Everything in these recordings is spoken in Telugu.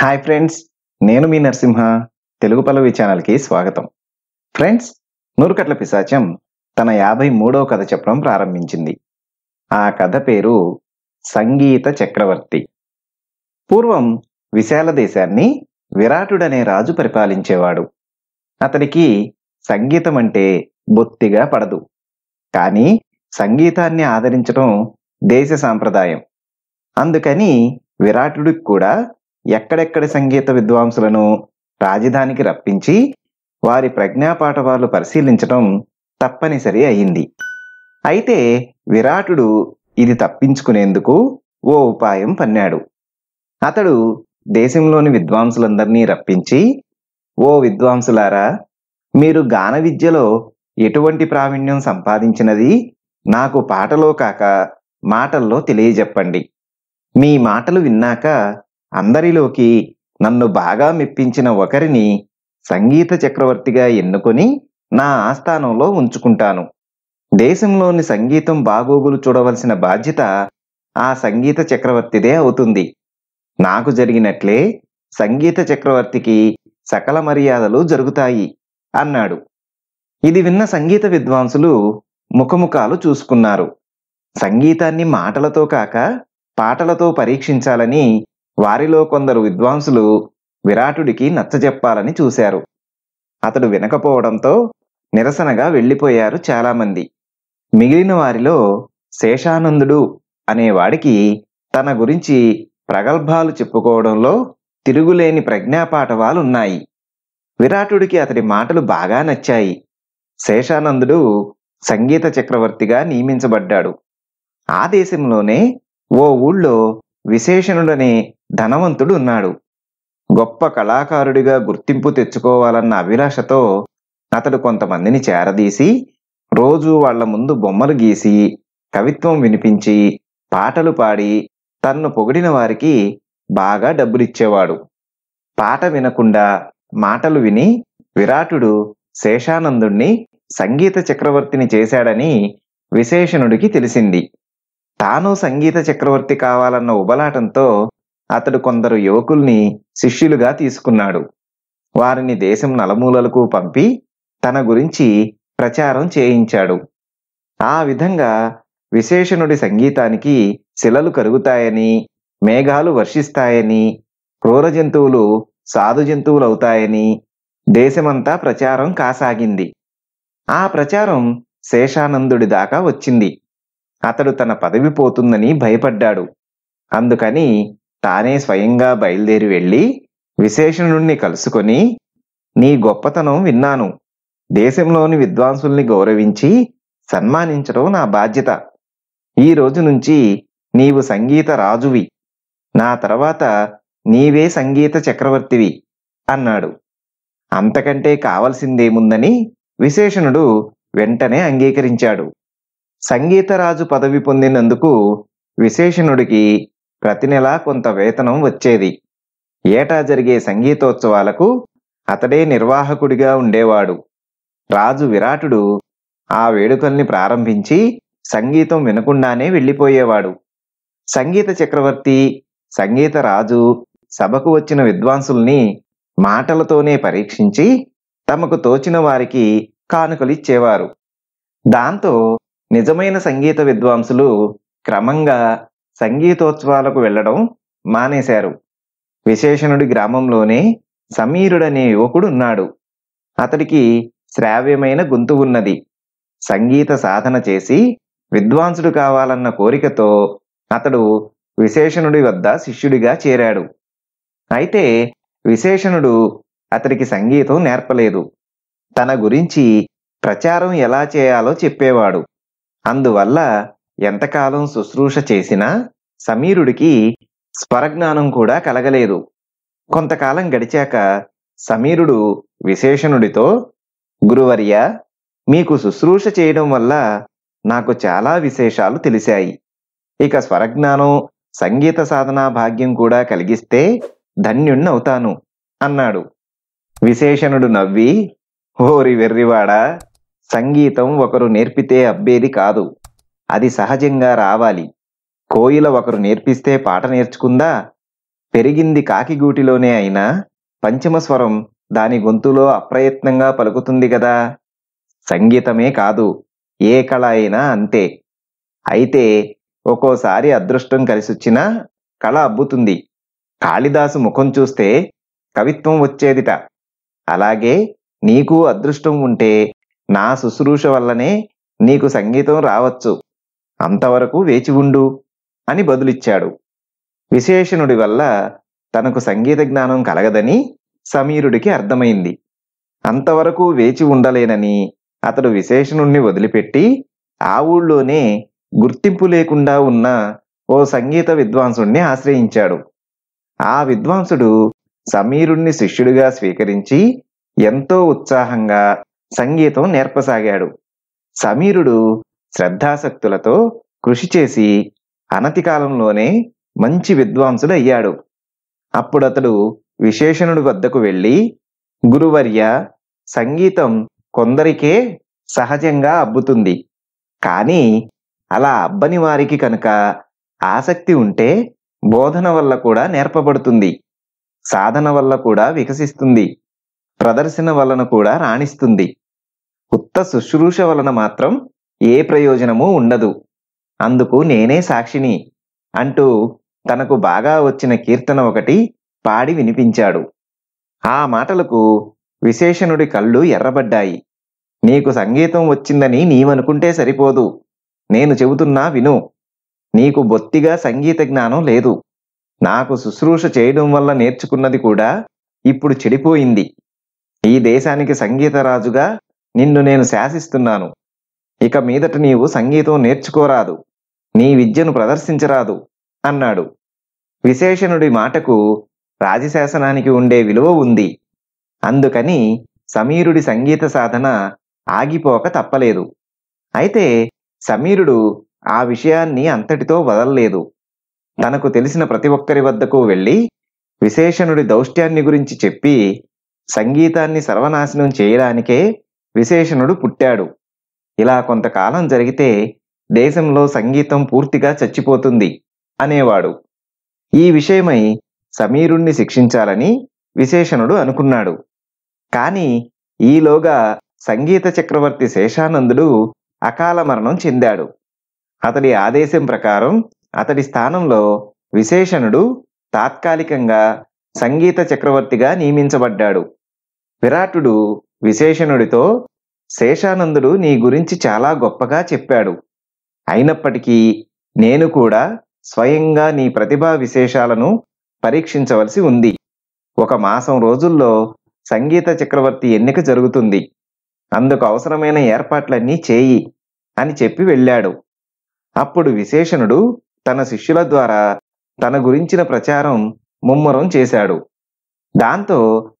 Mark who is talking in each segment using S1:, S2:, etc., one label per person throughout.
S1: హాయ్ ఫ్రెండ్స్ నేను మీ నరసింహ తెలుగు పల్లవి ఛానల్కి స్వాగతం ఫ్రెండ్స్ నూరుకట్ల పిశాచం తన యాభై మూడవ కథ చెప్పడం ప్రారంభించింది ఆ కథ పేరు సంగీత చక్రవర్తి పూర్వం విశాల దేశాన్ని విరాటుడనే రాజు పరిపాలించేవాడు అతనికి సంగీతం అంటే బొత్తిగా పడదు కానీ సంగీతాన్ని ఆదరించడం దేశ సాంప్రదాయం అందుకని విరాటుడికి కూడా ఎక్కడెక్కడి సంగీత విద్వాంసులను రాజధానికి రప్పించి వారి ప్రజ్ఞాపాఠవాలు పరిశీలించడం తప్పనిసరి అయింది అయితే విరాటుడు ఇది తప్పించుకునేందుకు ఓ ఉపాయం పన్నాడు అతడు దేశంలోని విద్వాంసులందరినీ రప్పించి ఓ విద్వాంసులారా మీరు గాన విద్యలో ఎటువంటి ప్రావీణ్యం సంపాదించినది నాకు పాటలో కాక మాటల్లో తెలియజెప్పండి మీ మాటలు విన్నాక అందరిలోకి నన్ను బాగా మెప్పించిన ఒకరిని సంగీత చక్రవర్తిగా ఎన్నుకొని నా ఆస్థానంలో ఉంచుకుంటాను దేశంలోని సంగీతం బాగోగులు చూడవలసిన బాధ్యత ఆ సంగీత చక్రవర్తిదే అవుతుంది నాకు జరిగినట్లే సంగీత చక్రవర్తికి సకల మర్యాదలు జరుగుతాయి అన్నాడు ఇది విన్న సంగీత విద్వాంసులు ముఖముఖాలు చూసుకున్నారు సంగీతాన్ని మాటలతో కాక పాటలతో పరీక్షించాలని వారిలో కొందరు విద్వాంసులు విరాటుడికి నచ్చజెప్పాలని చూశారు అతడు వినకపోవడంతో నిరసనగా వెళ్ళిపోయారు చాలామంది మిగిలిన వారిలో శేషానందుడు అనేవాడికి తన గురించి ప్రగల్భాలు చెప్పుకోవడంలో తిరుగులేని ప్రజ్ఞాపాఠవాలున్నాయి విరాటుడికి అతడి మాటలు బాగా నచ్చాయి శేషానందుడు సంగీత చక్రవర్తిగా నియమించబడ్డాడు ఆ దేశంలోనే ఓ ఊళ్ళో విశేషణుడనే ధనవంతుడు ఉన్నాడు గొప్ప కళాకారుడిగా గుర్తింపు తెచ్చుకోవాలన్న అభిలాషతో అతడు కొంతమందిని చేరదీసి రోజు వాళ్ల ముందు బొమ్మలు గీసి కవిత్వం వినిపించి పాటలు పాడి తన్ను పొగిడిన వారికి బాగా డబ్బులిచ్చేవాడు పాట వినకుండా మాటలు విని విరాటుడు శేషానందుణ్ణి సంగీత చక్రవర్తిని చేశాడని విశేషణుడికి తెలిసింది తాను సంగీత చక్రవర్తి కావాలన్న ఉబలాటంతో అతడు కొందరు యువకుల్ని శిష్యులుగా తీసుకున్నాడు వారిని దేశం నలుమూలలకు పంపి తన గురించి ప్రచారం చేయించాడు ఆ విధంగా విశేషణుడి సంగీతానికి శిలలు కరుగుతాయని మేఘాలు వర్షిస్తాయని క్రూర జంతువులు సాధు జంతువులవుతాయని దేశమంతా ప్రచారం కాసాగింది ఆ ప్రచారం శేషానందుడి దాకా వచ్చింది అతడు తన పదవి పోతుందని భయపడ్డాడు అందుకని తానే స్వయంగా బయలుదేరి వెళ్ళి విశేషణుణ్ణి కలుసుకొని నీ గొప్పతనం విన్నాను దేశంలోని విద్వాంసుల్ని గౌరవించి సన్మానించడం నా బాధ్యత ఈ రోజు నుంచి నీవు సంగీత రాజువి నా తర్వాత నీవే సంగీత చక్రవర్తివి అన్నాడు అంతకంటే కావలసిందేముందని విశేషణుడు వెంటనే అంగీకరించాడు సంగీతరాజు పదవి పొందినందుకు విశేషణుడికి ప్రతి నెలా కొంత వేతనం వచ్చేది ఏటా జరిగే సంగీతోత్సవాలకు అతడే నిర్వాహకుడిగా ఉండేవాడు రాజు విరాటుడు ఆ వేడుకల్ని ప్రారంభించి సంగీతం వినకుండానే వెళ్ళిపోయేవాడు సంగీత చక్రవర్తి సంగీత రాజు సభకు వచ్చిన విద్వాంసుల్ని మాటలతోనే పరీక్షించి తమకు తోచిన వారికి కానుకలిచ్చేవారు దాంతో నిజమైన సంగీత విద్వాంసులు క్రమంగా సంగీతోత్సవాలకు వెళ్ళడం మానేశారు విశేషణుడి గ్రామంలోనే సమీరుడనే యువకుడు ఉన్నాడు అతడికి శ్రావ్యమైన గొంతు ఉన్నది సంగీత సాధన చేసి విద్వాంసుడు కావాలన్న కోరికతో అతడు విశేషణుడి వద్ద శిష్యుడిగా చేరాడు అయితే విశేషణుడు అతడికి సంగీతం నేర్పలేదు తన గురించి ప్రచారం ఎలా చేయాలో చెప్పేవాడు అందువల్ల ఎంతకాలం శుశ్రూష చేసినా సమీరుడికి స్వరజ్ఞానం కూడా కలగలేదు కొంతకాలం గడిచాక సమీరుడు విశేషణుడితో గురువర్య మీకు శుశ్రూష చేయడం వల్ల నాకు చాలా విశేషాలు తెలిసాయి ఇక స్వరజ్ఞానం సంగీత సాధనా భాగ్యం కూడా కలిగిస్తే ధన్యుణ్ణవుతాను అన్నాడు విశేషణుడు నవ్వి ఓరి వెర్రివాడా సంగీతం ఒకరు నేర్పితే అబ్బేది కాదు అది సహజంగా రావాలి కోయిల ఒకరు నేర్పిస్తే పాట నేర్చుకుందా పెరిగింది కాకిగూటిలోనే అయినా పంచమ స్వరం దాని గొంతులో అప్రయత్నంగా పలుకుతుంది గదా సంగీతమే కాదు ఏ కళ అయినా అంతే అయితే ఒక్కోసారి అదృష్టం కలిసొచ్చినా కళ అబ్బుతుంది కాళిదాసు ముఖం చూస్తే కవిత్వం వచ్చేదిట అలాగే నీకు అదృష్టం ఉంటే నా శుశ్రూష వల్లనే నీకు సంగీతం రావచ్చు అంతవరకు వేచి ఉండు అని బదులిచ్చాడు విశేషణుడి వల్ల తనకు సంగీత జ్ఞానం కలగదని సమీరుడికి అర్థమైంది అంతవరకు వేచి ఉండలేనని అతడు విశేషణుణ్ణి వదిలిపెట్టి ఆ ఊళ్ళోనే గుర్తింపు లేకుండా ఉన్న ఓ సంగీత విద్వాంసుణ్ణి ఆశ్రయించాడు ఆ విద్వాంసుడు సమీరుణ్ణి శిష్యుడిగా స్వీకరించి ఎంతో ఉత్సాహంగా సంగీతం నేర్పసాగాడు సమీరుడు శ్రద్ధాసక్తులతో కృషి చేసి అనతి కాలంలోనే మంచి విద్వాంసుడు అయ్యాడు అప్పుడతడు విశేషణుడి వద్దకు వెళ్ళి గురువర్య సంగీతం కొందరికే సహజంగా అబ్బుతుంది కానీ అలా అబ్బని వారికి కనుక ఆసక్తి ఉంటే బోధన వల్ల కూడా నేర్పబడుతుంది సాధన వల్ల కూడా వికసిస్తుంది ప్రదర్శన వలన కూడా రాణిస్తుంది ఉత్త శుశ్రూష వలన మాత్రం ఏ ప్రయోజనమూ ఉండదు అందుకు నేనే సాక్షిని అంటూ తనకు బాగా వచ్చిన కీర్తన ఒకటి పాడి వినిపించాడు ఆ మాటలకు విశేషణుడి కళ్ళు ఎర్రబడ్డాయి నీకు సంగీతం వచ్చిందని నీవనుకుంటే సరిపోదు నేను చెబుతున్నా విను నీకు బొత్తిగా సంగీత జ్ఞానం లేదు నాకు శుశ్రూష చేయడం వల్ల నేర్చుకున్నది కూడా ఇప్పుడు చెడిపోయింది ఈ దేశానికి సంగీత రాజుగా నిన్ను నేను శాసిస్తున్నాను ఇక మీదట నీవు సంగీతం నేర్చుకోరాదు నీ విద్యను ప్రదర్శించరాదు అన్నాడు విశేషణుడి మాటకు రాజశాసనానికి ఉండే విలువ ఉంది అందుకని సమీరుడి సంగీత సాధన ఆగిపోక తప్పలేదు అయితే సమీరుడు ఆ విషయాన్ని అంతటితో వదల్లేదు తనకు తెలిసిన ప్రతి ఒక్కరి వద్దకు వెళ్ళి విశేషణుడి దౌష్ట్యాన్ని గురించి చెప్పి సంగీతాన్ని సర్వనాశనం చేయడానికే విశేషణుడు పుట్టాడు ఇలా కొంతకాలం జరిగితే దేశంలో సంగీతం పూర్తిగా చచ్చిపోతుంది అనేవాడు ఈ విషయమై సమీరుణ్ణి శిక్షించాలని విశేషణుడు అనుకున్నాడు కాని ఈలోగా సంగీత చక్రవర్తి శేషానందుడు అకాల మరణం చెందాడు అతడి ఆదేశం ప్రకారం అతడి స్థానంలో విశేషణుడు తాత్కాలికంగా సంగీత చక్రవర్తిగా నియమించబడ్డాడు విరాటుడు విశేషణుడితో శేషానందుడు నీ గురించి చాలా గొప్పగా చెప్పాడు అయినప్పటికీ నేను కూడా స్వయంగా నీ ప్రతిభా విశేషాలను పరీక్షించవలసి ఉంది ఒక మాసం రోజుల్లో సంగీత చక్రవర్తి ఎన్నిక జరుగుతుంది అందుకు అవసరమైన ఏర్పాట్లన్నీ చేయి అని చెప్పి వెళ్ళాడు అప్పుడు విశేషణుడు తన శిష్యుల ద్వారా తన గురించిన ప్రచారం ముమ్మరం చేశాడు దాంతో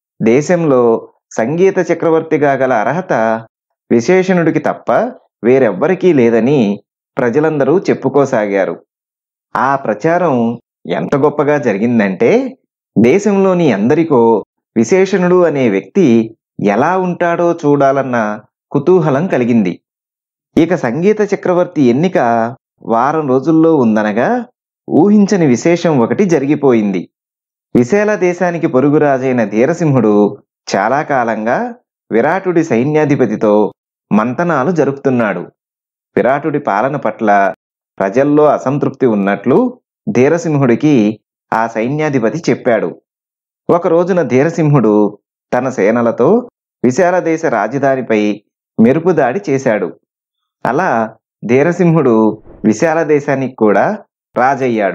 S1: దేశంలో సంగీత చక్రవర్తిగా గల అర్హత విశేషణుడికి తప్ప వేరెవ్వరికీ లేదని ప్రజలందరూ చెప్పుకోసాగారు ఆ ప్రచారం ఎంత గొప్పగా జరిగిందంటే దేశంలోని అందరికో విశేషణుడు అనే వ్యక్తి ఎలా ఉంటాడో చూడాలన్న కుతూహలం కలిగింది ఇక సంగీత చక్రవర్తి ఎన్నిక వారం రోజుల్లో ఉందనగా ఊహించని విశేషం ఒకటి జరిగిపోయింది విశాల దేశానికి పొరుగురాజైన ధీరసింహుడు చాలా కాలంగా విరాటుడి సైన్యాధిపతితో మంతనాలు జరుపుతున్నాడు విరాటుడి పాలన పట్ల ప్రజల్లో అసంతృప్తి ఉన్నట్లు ధీరసింహుడికి ఆ సైన్యాధిపతి చెప్పాడు ఒక రోజున ధీరసింహుడు తన సేనలతో విశాల దేశ రాజధానిపై మెరుపు దాడి చేశాడు అలా ధీరసింహుడు విశాల దేశానికి కూడా రాజయ్యాడు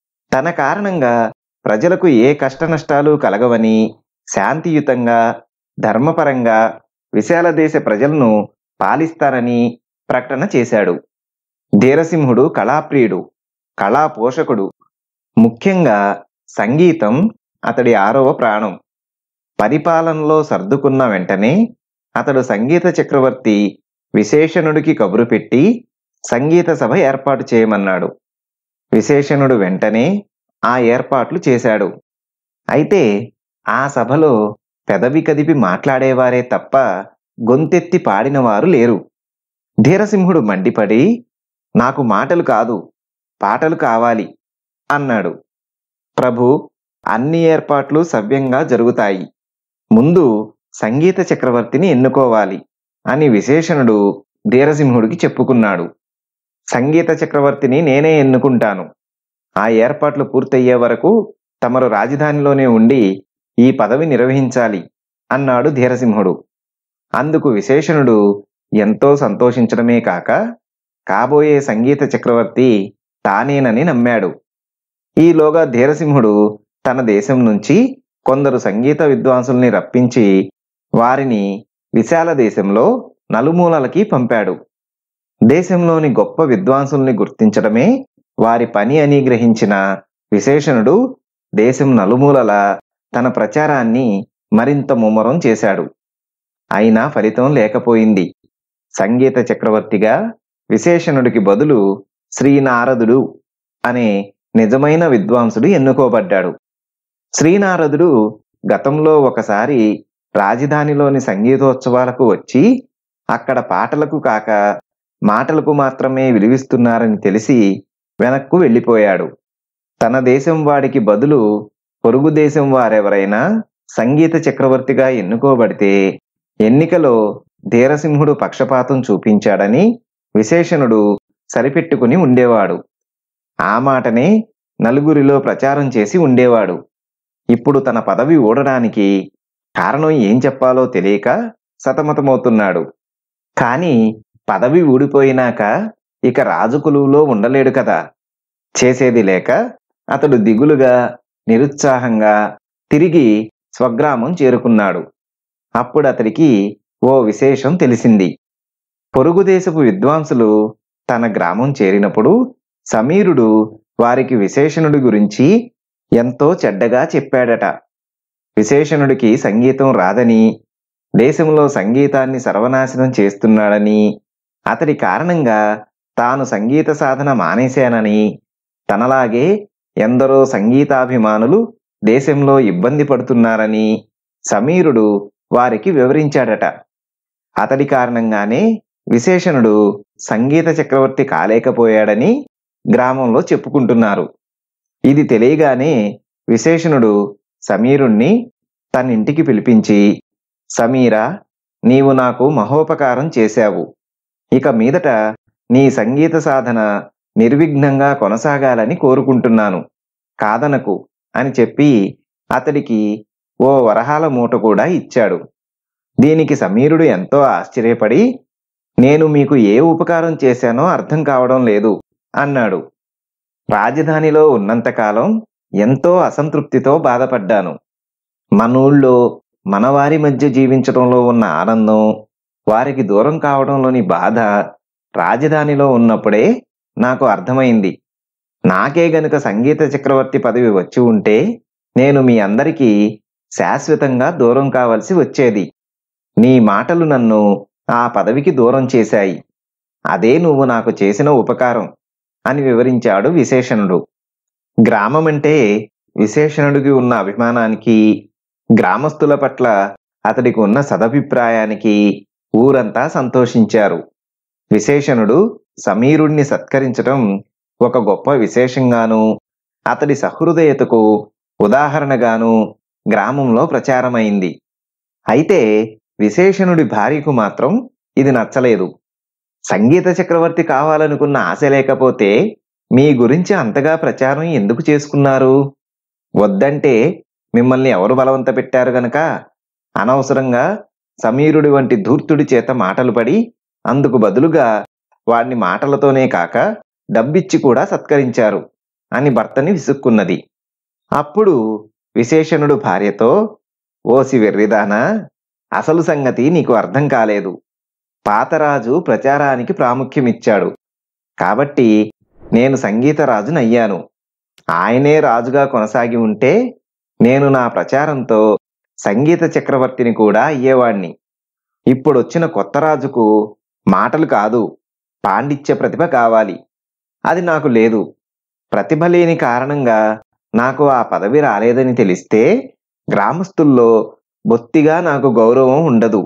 S1: తన కారణంగా ప్రజలకు ఏ కష్టనష్టాలు కలగవని శాంతియుతంగా ధర్మపరంగా విశాల దేశ ప్రజలను పాలిస్తానని ప్రకటన చేశాడు ధీరసింహుడు కళాప్రియుడు కళా పోషకుడు ముఖ్యంగా సంగీతం అతడి ఆరవ ప్రాణం పరిపాలనలో సర్దుకున్న వెంటనే అతడు సంగీత చక్రవర్తి విశేషణుడికి కబురు పెట్టి సంగీత సభ ఏర్పాటు చేయమన్నాడు విశేషణుడు వెంటనే ఆ ఏర్పాట్లు చేశాడు అయితే ఆ సభలో పెదవి కదిపి మాట్లాడేవారే తప్ప గొంతెత్తి పాడినవారు లేరు ధీరసింహుడు మండిపడి నాకు మాటలు కాదు పాటలు కావాలి అన్నాడు ప్రభు అన్ని ఏర్పాట్లు సవ్యంగా జరుగుతాయి ముందు సంగీత చక్రవర్తిని ఎన్నుకోవాలి అని విశేషణుడు ధీరసింహుడికి చెప్పుకున్నాడు సంగీత చక్రవర్తిని నేనే ఎన్నుకుంటాను ఆ ఏర్పాట్లు పూర్తయ్యే వరకు తమరు రాజధానిలోనే ఉండి ఈ పదవి నిర్వహించాలి అన్నాడు ధీరసింహుడు అందుకు విశేషణుడు ఎంతో సంతోషించడమే కాక కాబోయే సంగీత చక్రవర్తి తానేనని నమ్మాడు ఈలోగా ధీరసింహుడు తన దేశం నుంచి కొందరు సంగీత విద్వాంసుల్ని రప్పించి వారిని విశాల దేశంలో నలుమూలలకి పంపాడు దేశంలోని గొప్ప విద్వాంసుల్ని గుర్తించడమే వారి పని అని గ్రహించిన విశేషణుడు దేశం నలుమూలల తన ప్రచారాన్ని మరింత ముమ్మరం చేశాడు అయినా ఫలితం లేకపోయింది సంగీత చక్రవర్తిగా విశేషణుడికి బదులు శ్రీనారదుడు అనే నిజమైన విద్వాంసుడు ఎన్నుకోబడ్డాడు శ్రీనారదుడు గతంలో ఒకసారి రాజధానిలోని సంగీతోత్సవాలకు వచ్చి అక్కడ పాటలకు కాక మాటలకు మాత్రమే విలువిస్తున్నారని తెలిసి వెనక్కు వెళ్ళిపోయాడు తన దేశం వాడికి బదులు పొరుగు దేశం వారెవరైనా సంగీత చక్రవర్తిగా ఎన్నుకోబడితే ఎన్నికలో ధీరసింహుడు పక్షపాతం చూపించాడని విశేషణుడు సరిపెట్టుకుని ఉండేవాడు ఆ మాటనే నలుగురిలో ప్రచారం చేసి ఉండేవాడు ఇప్పుడు తన పదవి ఊడడానికి కారణం ఏం చెప్పాలో తెలియక సతమతమవుతున్నాడు కాని పదవి ఊడిపోయినాక ఇక రాజు కొలువులో ఉండలేడు కదా చేసేది లేక అతడు దిగులుగా నిరుత్సాహంగా తిరిగి స్వగ్రామం చేరుకున్నాడు అప్పుడు అతడికి ఓ విశేషం తెలిసింది పొరుగు దేశపు విద్వాంసులు తన గ్రామం చేరినప్పుడు సమీరుడు వారికి విశేషణుడి గురించి ఎంతో చెడ్డగా చెప్పాడట విశేషణుడికి సంగీతం రాదని దేశంలో సంగీతాన్ని సర్వనాశనం చేస్తున్నాడని అతడి కారణంగా తాను సంగీత సాధన మానేశానని తనలాగే ఎందరో సంగీతాభిమానులు దేశంలో ఇబ్బంది పడుతున్నారని సమీరుడు వారికి వివరించాడట అతడి కారణంగానే విశేషణుడు సంగీత చక్రవర్తి కాలేకపోయాడని గ్రామంలో చెప్పుకుంటున్నారు ఇది తెలియగానే విశేషణుడు సమీరుణ్ణి తన ఇంటికి పిలిపించి సమీరా నీవు నాకు మహోపకారం చేశావు ఇక మీదట నీ సంగీత సాధన నిర్విఘ్నంగా కొనసాగాలని కోరుకుంటున్నాను కాదనకు అని చెప్పి అతడికి ఓ వరహాల మూట కూడా ఇచ్చాడు దీనికి సమీరుడు ఎంతో ఆశ్చర్యపడి నేను మీకు ఏ ఉపకారం చేశానో అర్థం కావడం లేదు అన్నాడు రాజధానిలో ఉన్నంతకాలం ఎంతో అసంతృప్తితో బాధపడ్డాను మనూళ్ళో మనవారి మధ్య జీవించడంలో ఉన్న ఆనందం వారికి దూరం కావడంలోని బాధ రాజధానిలో ఉన్నప్పుడే నాకు అర్థమైంది నాకే గనుక సంగీత చక్రవర్తి పదవి వచ్చి ఉంటే నేను మీ అందరికీ శాశ్వతంగా దూరం కావలసి వచ్చేది నీ మాటలు నన్ను ఆ పదవికి దూరం చేశాయి అదే నువ్వు నాకు చేసిన ఉపకారం అని వివరించాడు విశేషణుడు గ్రామం అంటే విశేషణుడికి ఉన్న అభిమానానికి గ్రామస్తుల పట్ల అతడికి ఉన్న సదభిప్రాయానికి ఊరంతా సంతోషించారు విశేషణుడు సమీరుణ్ణి సత్కరించటం ఒక గొప్ప విశేషంగాను అతడి సహృదయతకు ఉదాహరణగాను గ్రామంలో ప్రచారమైంది అయితే విశేషణుడి భార్యకు మాత్రం ఇది నచ్చలేదు సంగీత చక్రవర్తి కావాలనుకున్న ఆశ లేకపోతే మీ గురించి అంతగా ప్రచారం ఎందుకు చేసుకున్నారు వద్దంటే మిమ్మల్ని ఎవరు బలవంత పెట్టారు గనక అనవసరంగా సమీరుడి వంటి ధూర్తుడి చేత మాటలు పడి అందుకు బదులుగా వాడిని మాటలతోనే కాక డబ్బిచ్చి కూడా సత్కరించారు అని భర్తని విసుక్కున్నది అప్పుడు విశేషణుడు భార్యతో ఓసి వెర్రిదానా అసలు సంగతి నీకు అర్థం కాలేదు పాతరాజు ప్రచారానికి ప్రాముఖ్యమిచ్చాడు కాబట్టి నేను సంగీత రాజునయ్యాను ఆయనే రాజుగా కొనసాగి ఉంటే నేను నా ప్రచారంతో సంగీత చక్రవర్తిని కూడా అయ్యేవాణ్ణి ఇప్పుడొచ్చిన కొత్త రాజుకు మాటలు కాదు పాండిత్య ప్రతిభ కావాలి అది నాకు లేదు ప్రతిభ లేని కారణంగా నాకు ఆ పదవి రాలేదని తెలిస్తే గ్రామస్తుల్లో బొత్తిగా నాకు గౌరవం ఉండదు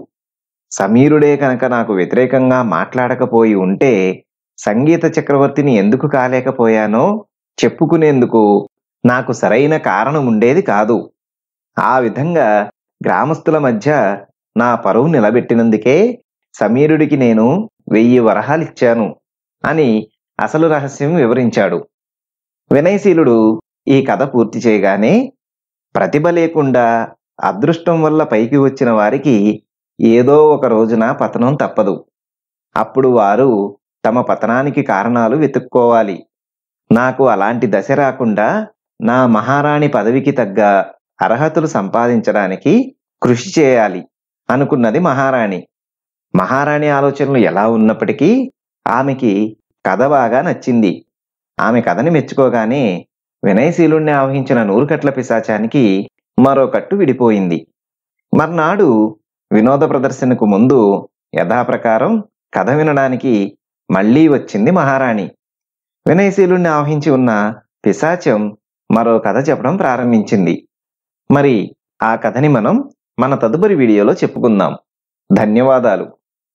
S1: సమీరుడే కనుక నాకు వ్యతిరేకంగా మాట్లాడకపోయి ఉంటే సంగీత చక్రవర్తిని ఎందుకు కాలేకపోయానో చెప్పుకునేందుకు నాకు సరైన కారణం ఉండేది కాదు ఆ విధంగా గ్రామస్తుల మధ్య నా పరువు నిలబెట్టినందుకే సమీరుడికి నేను వెయ్యి వరహాలిచ్చాను అని అసలు రహస్యం వివరించాడు వినయశీలుడు ఈ కథ పూర్తి చేయగానే ప్రతిభ లేకుండా అదృష్టం వల్ల పైకి వచ్చిన వారికి ఏదో ఒక రోజున పతనం తప్పదు అప్పుడు వారు తమ పతనానికి కారణాలు వెతుక్కోవాలి నాకు అలాంటి దశ రాకుండా నా మహారాణి పదవికి తగ్గ అర్హతలు సంపాదించడానికి కృషి చేయాలి అనుకున్నది మహారాణి మహారాణి ఆలోచనలు ఎలా ఉన్నప్పటికీ ఆమెకి కథ బాగా నచ్చింది ఆమె కథని మెచ్చుకోగానే వినయశీలుణ్ణి ఆవహించిన నూరుకట్ల పిశాచానికి మరో కట్టు విడిపోయింది మర్నాడు వినోద ప్రదర్శనకు ముందు యథాప్రకారం కథ వినడానికి మళ్ళీ వచ్చింది మహారాణి వినయశీలుణ్ణి ఆవహించి ఉన్న పిశాచం మరో కథ చెప్పడం ప్రారంభించింది మరి ఆ కథని మనం మన తదుపరి వీడియోలో చెప్పుకుందాం ధన్యవాదాలు